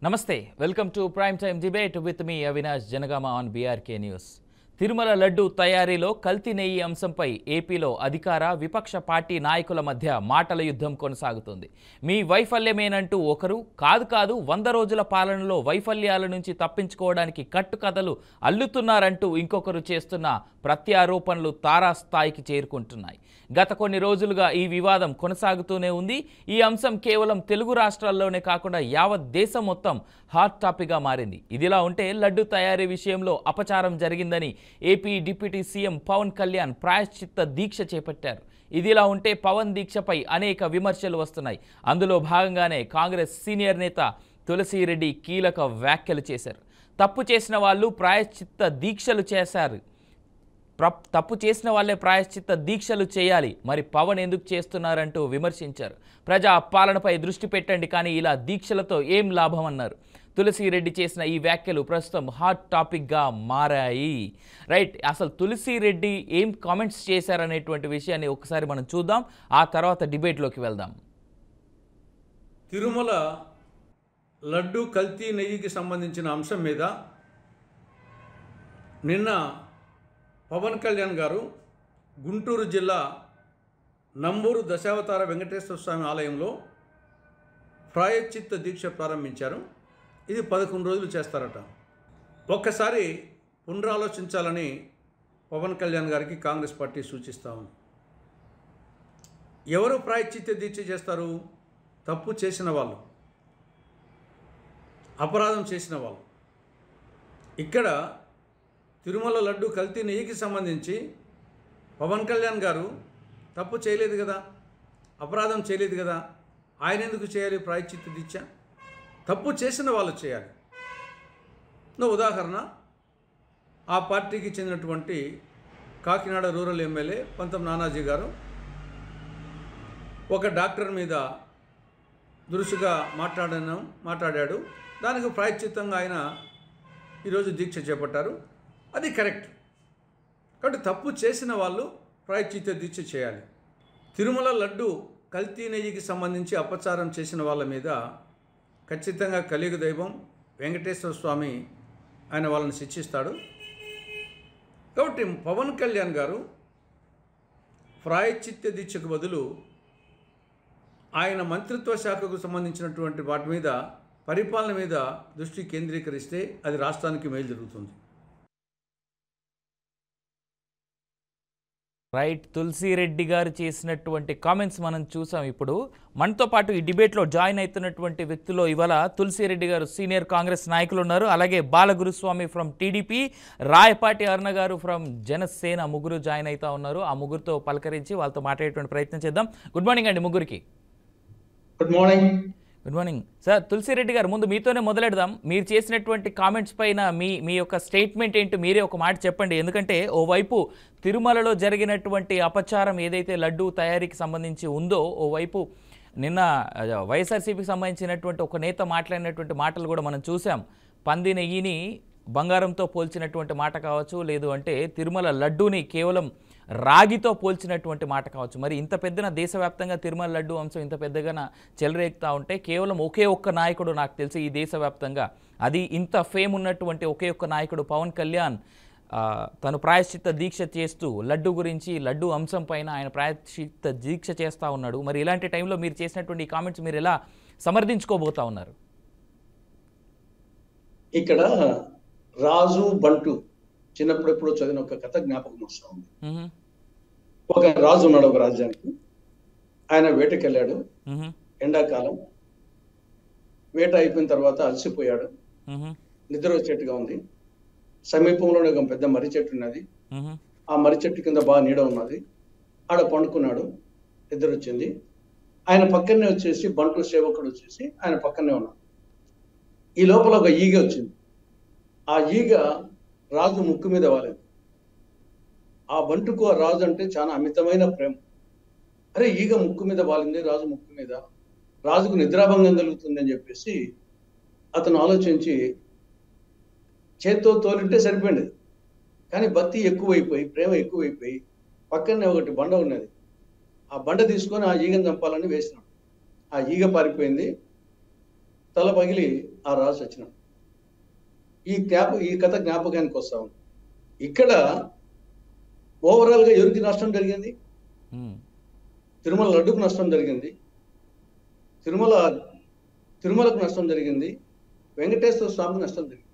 నమస్తే welcome to prime time debate with మీ Avinash Janagama on BRK news Tirumala laddu తయారీలో కల్తీ నెయ్యి అంశంపై ఏపీలో అధికార విపక్ష పార్టీ నాయకుల మధ్య మాటల యుద్ధం కొనసాగుతుంది మీ వైఫల్యమేనంటూ ఒకరు కాదు కాదు వంద రోజుల పాలనలో వైఫల్యాల నుంచి తప్పించుకోవడానికి కట్టుకథలు అల్లుతున్నారంటూ ఇంకొకరు చేస్తున్న ప్రత్యారోపణలు తారాస్థాయికి చేరుకుంటున్నాయి గత కొన్ని రోజులుగా ఈ వివాదం కొనసాగుతూనే ఉంది ఈ అంశం కేవలం తెలుగు రాష్ట్రాల్లోనే కాకుండా యావత్ దేశం మొత్తం హాట్ టాపిక్గా మారింది ఇదిలా ఉంటే లడ్డు తయారీ విషయంలో అపచారం జరిగిందని AP deputy CM Pawan Kalyan ప్రాయశ్చిత్త దీక్ష చేపట్టారు ఇదిలా ఉంటే పవన్ దీక్షపై అనేక విమర్శలు వస్తున్నాయి అందులో భాగంగానే కాంగ్రెస్ సీనియర్ నేత తులసిరెడ్డి కీలక వ్యాఖ్యలు చేశారు తప్పు చేసిన వాళ్ళు ప్రాయశ్చిత్త దీక్షలు చేశారు ప్ర తప్పు చేసిన వాళ్ళే ప్రాయశ్చిత్త దీక్షలు చేయాలి మరి పవన్ ఎందుకు చేస్తున్నారంటూ విమర్శించారు ప్రజా పాలనపై దృష్టి పెట్టండి కానీ ఇలా దీక్షలతో ఏం లాభం అన్నారు తులసిరెడ్డి చేసిన ఈ వ్యాఖ్యలు ప్రస్తుతం హాట్ టాపిక్గా మారాయి రైట్ అసలు తులసిరెడ్డి ఏం కామెంట్స్ చేశారనేటువంటి విషయాన్ని ఒకసారి మనం చూద్దాం ఆ తర్వాత డిబేట్లోకి వెళ్దాం తిరుమల లడ్డు కల్తీ నెయ్యికి సంబంధించిన అంశం మీద నిన్న పవన్ కళ్యాణ్ గారు గుంటూరు జిల్లా నంబూరు దశావతార వెంకటేశ్వర స్వామి ఆలయంలో ప్రాయశ్చిత్త దీక్ష ప్రారంభించారు ఇది పదకొండు రోజులు చేస్తారట ఒక్కసారి పునరాలోచించాలని పవన్ కళ్యాణ్ గారికి కాంగ్రెస్ పార్టీ సూచిస్తా ఉంది ఎవరు ప్రాయశ్చిత్త దీక్ష చేస్తారు తప్పు చేసిన వాళ్ళు అపరాధం చేసిన వాళ్ళు ఇక్కడ తిరుమల లడ్డు కల్తీ నెయ్యికి సంబంధించి పవన్ కళ్యాణ్ గారు తప్పు చేయలేదు కదా అపరాధం చేయలేదు కదా ఆయన ఎందుకు చేయాలి ప్రాయశ్చిత్త దీక్ష తప్పు చేసిన వాళ్ళు చేయాలి నా ఉదాహరణ ఆ పార్టీకి చెందినటువంటి కాకినాడ రూరల్ ఎమ్మెల్యే పంతం నానాజీ గారు ఒక డాక్టర్ మీద దురుసుగా మాట్లాడను మాట్లాడాడు దానికి ప్రాయశ్చిత్తంగా ఆయన ఈరోజు దీక్ష చేపట్టారు అది కరెక్ట్ కాబట్టి తప్పు చేసిన వాళ్ళు ప్రాయశ్చిత్త దీక్ష చేయాలి తిరుమల లడ్డు కల్తీ నెయ్యికి సంబంధించి అపచారం చేసిన వాళ్ళ మీద ఖచ్చితంగా కలియుగ దైవం వెంకటేశ్వర స్వామి ఆయన వాళ్ళని శిక్షిస్తాడు కాబట్టి పవన్ కళ్యాణ్ గారు ప్రాయశ్చిత్త దీక్షకు బదులు ఆయన మంత్రిత్వ శాఖకు సంబంధించినటువంటి వాటి మీద పరిపాలన మీద దృష్టి కేంద్రీకరిస్తే అది రాష్ట్రానికి మేలు జరుగుతుంది రైట్ తులసిరెడ్డి గారు చేసినటువంటి కామెంట్స్ మనం చూసాం ఇప్పుడు మనతో పాటు ఈ డిబేట్లో జాయిన్ అవుతున్నటువంటి వ్యక్తుల్లో ఇవాళ తులసిరెడ్డి గారు సీనియర్ కాంగ్రెస్ నాయకులు ఉన్నారు అలాగే బాలగురుస్వామి ఫ్రమ్ టీడీపీ రాయపాటి అరుణ గారు ఫ్రమ్ జనసేన ముగ్గురు జాయిన్ అవుతా ఉన్నారు ఆ ముగ్గురితో పలకరించి వాళ్ళతో మాట్లాడేటువంటి ప్రయత్నం చేద్దాం గుడ్ మార్నింగ్ అండి ముగ్గురికి good morning good morning sir Tulasireddy గారు ముందు మీతోనే మొదలెడదాం మీరు చేసినటువంటి కామెంట్స్ పైన మీ మీ యొక్క స్టేట్మెంట్ ఏంటి మీరే ఒక మాట చెప్పండి ఎందుకంటే ఓవైపు తిరుమలలో జరిగినటువంటి అపచారం ఏదైతే లడ్డు తయారీకి సంబంధించి ఉందో ఓవైపు నిన్న ఆ, వైఎస్ఆర్సీపీకి సంబంధించినటువంటి ఒక నేత మాట్లాడినటువంటి మాటలు కూడా మనం చూసాం పంది నెయ్యిని బంగారంతో పోల్చినటువంటి మాట కావచ్చు లేదు అంటే తిరుమల లడ్డూని కేవలం రాగితో పోల్చినటువంటి మాట కావచ్చు మరి ఇంత పెద్దన దేశవ్యాప్తంగా తిరుమల లడ్డు అంశం ఇంత పెద్దగా చెలరేగుతూ ఉంటే కేవలం ఒకే ఒక్క నాయకుడు నాకు తెలిసి ఈ దేశవ్యాప్తంగా అది ఇంత ఫేమ్ ఉన్నటువంటి ఒకే ఒక్క నాయకుడు పవన్ కళ్యాణ్ ఆ, తను ప్రాయశ్చిత్త దీక్ష చేస్తూ లడ్డు గురించి లడ్డు అంశం పైన ఆయన ప్రాయశ్చిత్త దీక్ష చేస్తూ ఉన్నాడు మరి ఇలాంటి టైంలో మీరు చేసినటువంటి ఈ కామెంట్స్ మీరు ఎలా సమర్థించుకోబోతా ఉన్నారు ఇక్కడ రాజు బంటు చిన్నప్పుడు ఎప్పుడో చదివిన ఒక కథ జ్ఞాపకం వస్తూ ఉంది మ్హూ, ఒక రాజు ఉన్నాడు ఒక రాజ్యానికి ఆయన వేటకెళ్ళాడు మ్హూ, ఎండాకాలం వేట అయిపోయిన తర్వాత అలసిపోయాడు మ్హూ, నిద్ర వచ్చేట్టుగా ఉంది సమీపంలోనే ఒక పెద్ద మర్రి చెట్టు ఉన్నది మ్హూ, ఆ మర్రి చెట్టు కింద బాగా నీడ ఉన్నది ఆడ పండుకున్నాడు నిద్ర వచ్చింది ఆయన పక్కనే వచ్చేసి బంటు సేవకుడు వచ్చేసి ఆయన పక్కనే ఉన్నాడు ఈ లోపల ఒక ఈగ వచ్చింది ఆ ఈగ రాజు ముక్కు మీద వాలేదు ఆ బంటుకు ఆ రాజు అంటే చాలా అమితమైన ప్రేమ అరే ఈగ ముక్కు మీద వాలింది రాజు ముక్కు మీద రాజుకు నిద్రాభంగం కలుగుతుంది అని చెప్పేసి అతను ఆలోచించి చేత్తో తోలింటే సరిపోయింది కానీ భక్తి ఎక్కువైపోయి ప్రేమ ఎక్కువైపోయి పక్కనే ఒకటి బండ ఉన్నది ఆ బండ తీసుకొని ఆ ఈగను చంపాలని వేసినాడు ఆ ఈగ పారిపోయింది తల పగిలి ఆ రాజు వచ్చినాడు ఈ జ్ఞాప ఈ కథ జ్ఞాపకానికి వస్తాం ఇక్కడ ఓవరాల్గా ఎవరికి నష్టం జరిగింది ఉమ్, తిరుమల లడ్డుకు నష్టం జరిగింది తిరుమల తిరుమలకు నష్టం జరిగింది వెంకటేశ్వర స్వామికి నష్టం జరిగింది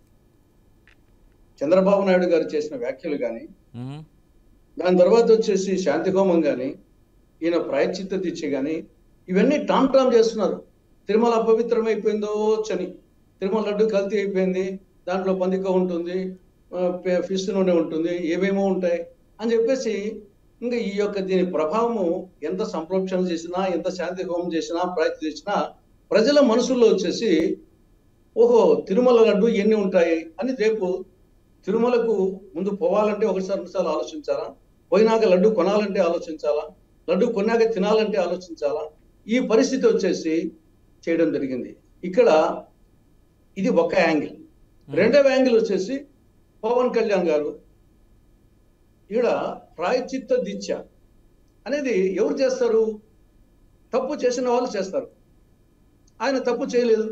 చంద్రబాబు నాయుడు గారు చేసిన వ్యాఖ్యలు కానీ ఉమ్, దాని తర్వాత వచ్చేసి శాంతి హోమం కానీ ఈయన ప్రాయశ్చిత్త దీక్ష కానీ ఇవన్నీ టామ్ టామ్ చేస్తున్నారు తిరుమల అపవిత్రమైపోయిందో చని తిరుమల లడ్డు కల్తీ అయిపోయింది దాంట్లో పందిక ఉంటుంది ఆ, పే- ఫిష్ నూనె ఉంటుంది ఏమేమో ఉంటాయి అని చెప్పేసి ఇంకా ఈ యొక్క దీని ప్రభావము ఎంత సంప్రోక్షణ చేసినా ఎంత శాంతి హోమం చేసినా ప్రాయశ్చిత్త చేసినా ప్రజల మనసుల్లో వచ్చేసి ఓహో తిరుమల లడ్డు ఎన్ని ఉంటాయి అని రేపు తిరుమలకు ముందు పోవాలంటే ఒకసారి రెండుసార్లు ఆలోచించాలా పోయినాక లడ్డు కొనాలంటే ఆలోచించాలా లడ్డు కొన్నాక తినాలంటే ఆలోచించాలా ఈ పరిస్థితి వచ్చేసి చేయడం జరిగింది ఇక్కడ ఇది ఒక యాంగిల్ రెండవ యాంగిల్ వచ్చేసి పవన్ కళ్యాణ్ గారు ఈడ ప్రాయచిత్త దీక్ష అనేది ఎవరు చేస్తారు తప్పు చేసిన వాళ్ళు చేస్తారు ఆయన తప్పు చేయలేదు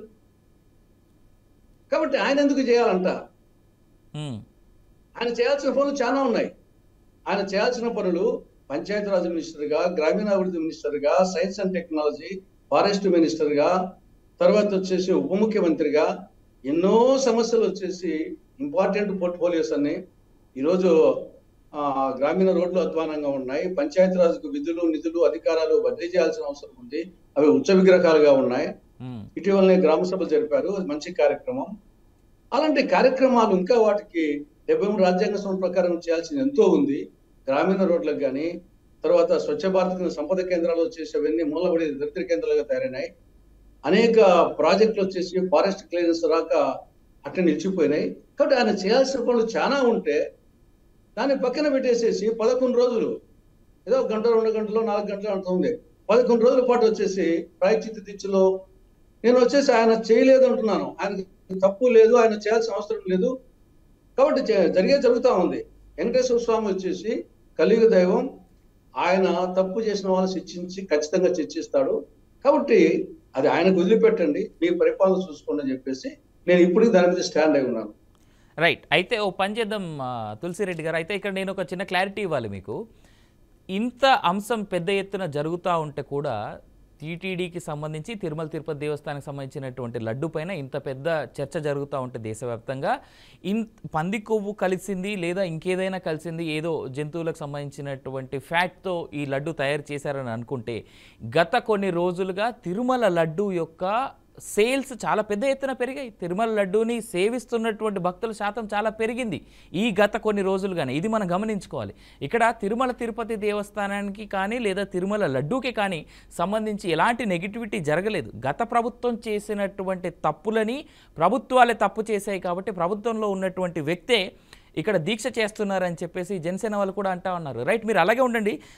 కాబట్టి ఆయన ఎందుకు చేయాలంట ఉమ్, ఆయన చేయాల్సిన పనులు చాలా ఉన్నాయి ఆయన చేయాల్సిన పనులు పంచాయతీరాజ్ మినిస్టర్గా గ్రామీణాభివృద్ధి మినిస్టర్గా సైన్స్ అండ్ టెక్నాలజీ ఫారెస్ట్ మినిస్టర్గా తర్వాత వచ్చేసి ఉప ముఖ్యమంత్రిగా ఎన్నో సమస్యలు వచ్చేసి ఇంపార్టెంట్ పోర్ట్ఫోలియోస్ అన్ని ఈరోజు ఆ, గ్రామీణ రోడ్లు అధ్వానంగా ఉన్నాయి పంచాయతీరాజ్కు విధులు నిధులు అధికారాలు బదిలీ చేయాల్సిన అవసరం ఉంది అవి ఉచ్చ విగ్రహాలుగా ఉన్నాయి ఉమ్, ఇటీవలనే గ్రామ సభలు జరిపారు అది మంచి కార్యక్రమం అలాంటి కార్యక్రమాలు ఇంకా వాటికి డెబ్బై మూడు రాజ్యాంగ సంవత్సరం ప్రకారం చేయాల్సింది ఎంతో ఉంది గ్రామీణ రోడ్లకు కానీ తర్వాత స్వచ్ఛ భారత్ కింద సంపద కేంద్రాలు వచ్చేసేవన్నీ మూలబడి దరిద్ర కేంద్రాలుగా తయారైనాయి అనేక ప్రాజెక్టులు వచ్చేసి ఫారెస్ట్ క్లియరెన్స్ రాక అట్లా నిలిచిపోయినాయి కాబట్టి ఆయన చేయాల్సిన పనులు చాలా ఉంటే దాన్ని పక్కన పెట్టేసేసి పదకొండు రోజులు ఏదో ఒక గంట రెండు గంటలు నాలుగు గంటలు అంత ఉంది పదకొండు రోజుల పాటు వచ్చేసి ప్రాయచిత్త దీక్షలో నేను వచ్చేసి ఆయన చేయలేదు అంటున్నాను ఆయన తప్పు లేదు ఆయన చేయాల్సిన అవసరం లేదు కాబట్టి చే- జరిగే జరుగుతూ ఉంది వెంకటేశ్వర స్వామి వచ్చేసి కలియుగ దైవం ఆయన తప్పు చేసిన వాళ్ళని శిక్షించి ఖచ్చితంగా శిక్షిస్తాడు కాబట్టి అది ఆయనకు వదిలిపెట్టండి మీ పరిపాలన చూసుకోండి అని చెప్పేసి నేను ఇప్పుడు దాని మీద స్టాండ్ అయి ఉన్నాను రైట్ అయితే ఓ పని చేద్దాం ఆ, తులసిరెడ్డి గారు అయితే ఇక్కడ నేను ఒక చిన్న క్లారిటీ ఇవ్వాలి మీకు ఇంత అంశం పెద్ద ఎత్తున జరుగుతూ ఉంటే కూడా టీటీడీకి సంబంధించి తిరుమల తిరుపతి దేవస్థానానికి సంబంధించినటువంటి లడ్డు పైన ఇంత పెద్ద చర్చ జరుగుతూ ఉంటే దేశవ్యాప్తంగా ఇన్ పంది కొవ్వు కలిసింది లేదా ఇంకేదైనా కలిసింది ఏదో జంతువులకు సంబంధించినటువంటి ఫ్యాట్తో ఈ లడ్డు తయారు చేశారని అనుకుంటే గత కొన్ని రోజులుగా తిరుమల లడ్డు యొక్క సేల్స్ చాలా పెద్ద ఎత్తున పెరిగాయి తిరుమల లడ్డూని సేవిస్తున్నటువంటి భక్తుల శాతం చాలా పెరిగింది ఈ గత కొన్ని రోజులుగానే ఇది మనం గమనించుకోవాలి ఇక్కడ తిరుమల తిరుపతి దేవస్థానానికి కానీ లేదా తిరుమల లడ్డూకి కానీ సంబంధించి ఎలాంటి నెగిటివిటీ జరగలేదు గత ప్రభుత్వం చేసినటువంటి తప్పులని ప్రభుత్వాలే తప్పు చేశాయి కాబట్టి ప్రభుత్వంలో ఉన్నటువంటి వ్యక్తే ఇక్కడ దీక్ష చేస్తున్నారని చెప్పేసి జనసేన వాళ్ళు కూడా అంటా ఉన్నారు రైట్ మీరు అలాగే ఉండండి